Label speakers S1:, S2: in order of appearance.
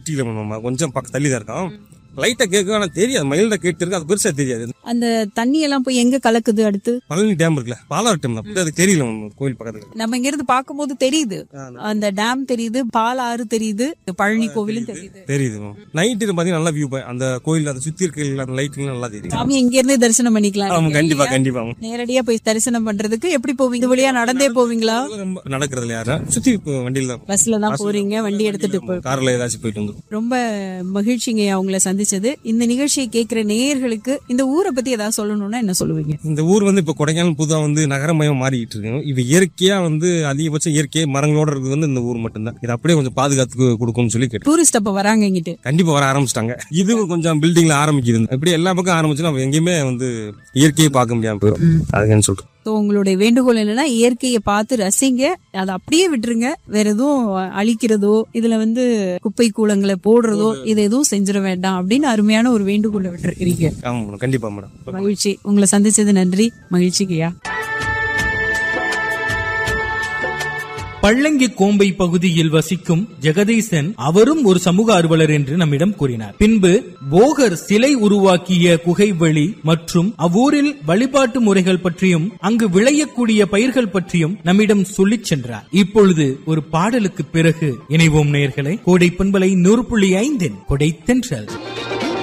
S1: eight kilometre கொஞ்சம் பக்கம் தள்ளி தான் இருக்கோம் லைட்டா கேட்கும் ஆனா தெரியாது மைல்டா கேட்டு இருக்கு அது பெருசா தெரியாது
S2: அந்த தண்ணி எல்லாம் போய் எங்க கலக்குது அடுத்து
S1: பழனி டேம் இருக்குல்ல பாலாறு டேம் தான் அது தெரியல நம்ம கோயில் பக்கத்துல
S2: நம்ம இங்க இருந்து பார்க்கும்போது தெரியுது அந்த டேம் தெரியுது பால் ஆறு தெரியுது பழனி கோவிலும் தெரியுது
S1: தெரியுது நைட்டு பாத்தீங்கன்னா நல்லா வியூ அந்த கோயில் அந்த சுத்தி இருக்க அந்த லைட்டிங் நல்லா தெரியும்
S2: சாமி இங்க இருந்தே தரிசனம் பண்ணிக்கலாம்
S1: ஆமா கண்டிப்பா கண்டிப்பா
S2: நேரடியா போய் தரிசனம் பண்றதுக்கு எப்படி போவீங்க இது வழியா நடந்தே போவீங்களா
S1: ரொம்ப நடக்கிறதுல யாரும் சுத்தி இப்போ வண்டியில தான்
S2: பஸ்ல தான் போறீங்க வண்டி எடுத்துட்டு போ
S1: கார்ல ஏதாச்சும் போயிட்டு வந்து
S2: ரொம்ப மகிழ்ச்சிங்க அவங்கள சந்திச்சது இந்த நிகழ்ச்சியை கேட்கிற நேயர்களுக்கு இந்த ஊரை பத்தி ஏதாவது சொல்லணும்னா என்ன சொல்லுவீங்க
S1: இந்த ஊர் வந்து இப்ப கொடைக்கானல் புதுவா வந்து நகரமயம் மாறிட்டு இருக்கு இது இயற்கையா வந்து அதிகபட்சம் இயற்கை மரங்களோட இருக்குது வந்து இந்த ஊர் மட்டும்தான் இது அப்படியே கொஞ்சம் பாதுகாத்து கொடுக்கும்னு சொல்லி கேட்டு
S2: டூரிஸ்ட் அப்ப வராங்க இங்கிட்டு
S1: கண்டிப்பா வர ஆரம்பிச்சிட்டாங்க இது கொஞ்சம் பில்டிங்ல ஆரம்பிக்குது இப்படி எல்லா பக்கம் ஆரம்பிச்சுன்னா நம்ம எங்கேயுமே வந்து இயற்கையை பார்க்க முடியாம போயிடும் அதுக்குன்னு சொல்றேன்
S2: ஸோ உங்களுடைய வேண்டுகோள் என்னன்னா இயற்கையை பார்த்து ரசிங்க அதை அப்படியே விட்டுருங்க வேற எதுவும் அழிக்கிறதோ இதுல வந்து குப்பை கூலங்களை போடுறதோ இது எதுவும் செஞ்சிட வேண்டாம் அப்படின்னு அருமையான ஒரு வேண்டுகோளை விட்டுருக்கிறீங்க
S1: ஆமா மேடம் கண்டிப்பா மேடம்
S2: மகிழ்ச்சி உங்களை சந்திச்சது நன்றி மகிழ்ச்சிக்கையா
S3: பள்ளங்கி கோம்பை பகுதியில் வசிக்கும் ஜெகதீசன் அவரும் ஒரு சமூக ஆர்வலர் என்று நம்மிடம் கூறினார் பின்பு போகர் சிலை உருவாக்கிய குகைவெளி மற்றும் அவ்வூரில் வழிபாட்டு முறைகள் பற்றியும் அங்கு விளையக்கூடிய பயிர்கள் பற்றியும் நம்மிடம் சொல்லிச் சென்றார் இப்பொழுது ஒரு பாடலுக்கு பிறகு இணைவோம் நேயர்களே கோடை பண்பலை நூறு புள்ளி ஐந்தின் கொடை தென்றல்